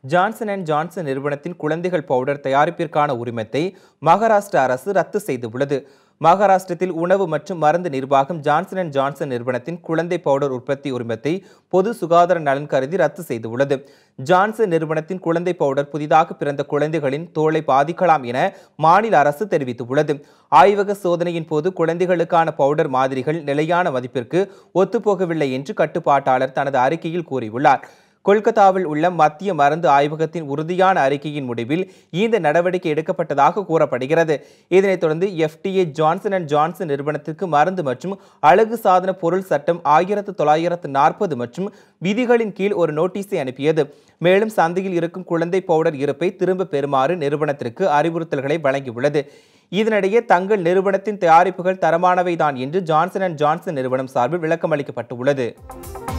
Johnson and Johnson நிறுவனத்தின் குழந்தைகள் powder தயாரிப்பிற்கான உரிமத்தை மகாராஷ்டிரா அரசு ரத்து செய்துள்ளது மகாராஷ்டிரத்தில் உணவு மற்றும் மருந்து நிர்வாகம் ஜான்சன் அண்ட் ஜான்சன் நிறுவனத்தின் குழந்தை பவுடர் உற்பத்தி உரிமத்தை பொது சுகாதார நலன் கருதி ரத்து செய்துள்ளது ஜான்சன் நிறுவனத்தின் குழந்தை பவுடர் புதிதாக பிறந்த குழந்தைகளின் தோலை பாதிக்கலாம் என மாநில அரசு தெரிவித்துள்ளது ஆய்வக சோதனையின் போது குழந்தைகளுக்கான பவுடர் மாதிரிகள் நிலையான மதிப்பிற்கு ஒத்துப்போகவில்லை என்று கட்டுப்பாட்டாளர் தனது அறிக்கையில் கூறியுள்ளார் கொல்கத்தாவில் உள்ள மத்திய மருந்து ஆய்வகத்தின் உறுதியான அறிக்கையின் முடிவில் இந்த நடவடிக்கை எடுக்கப்பட்டதாக கூறப்படுகிறது இதனைத் தொடர்ந்து எஃப்டிஏ ஜான்சன் அண்ட் ஜான்சன் நிறுவனத்திற்கு மருந்து மற்றும் அழகு சாதன பொருள் சட்டம் ஆயிரத்து தொள்ளாயிரத்து நாற்பது மற்றும் விதிகளின் கீழ் ஒரு நோட்டீஸை அனுப்பியது மேலும் சந்தையில் இருக்கும் குழந்தை பவுடர் இருப்பை திரும்ப பெறுமாறு நிறுவனத்திற்கு அறிவுறுத்தல்களை வழங்கியுள்ளது இதனிடையே தங்கள் நிறுவனத்தின் தயாரிப்புகள் தரமானவைதான் என்று ஜான்சன் அண்ட் ஜான்சன் நிறுவனம் சார்பில் விளக்கம் அளிக்கப்பட்டுள்ளது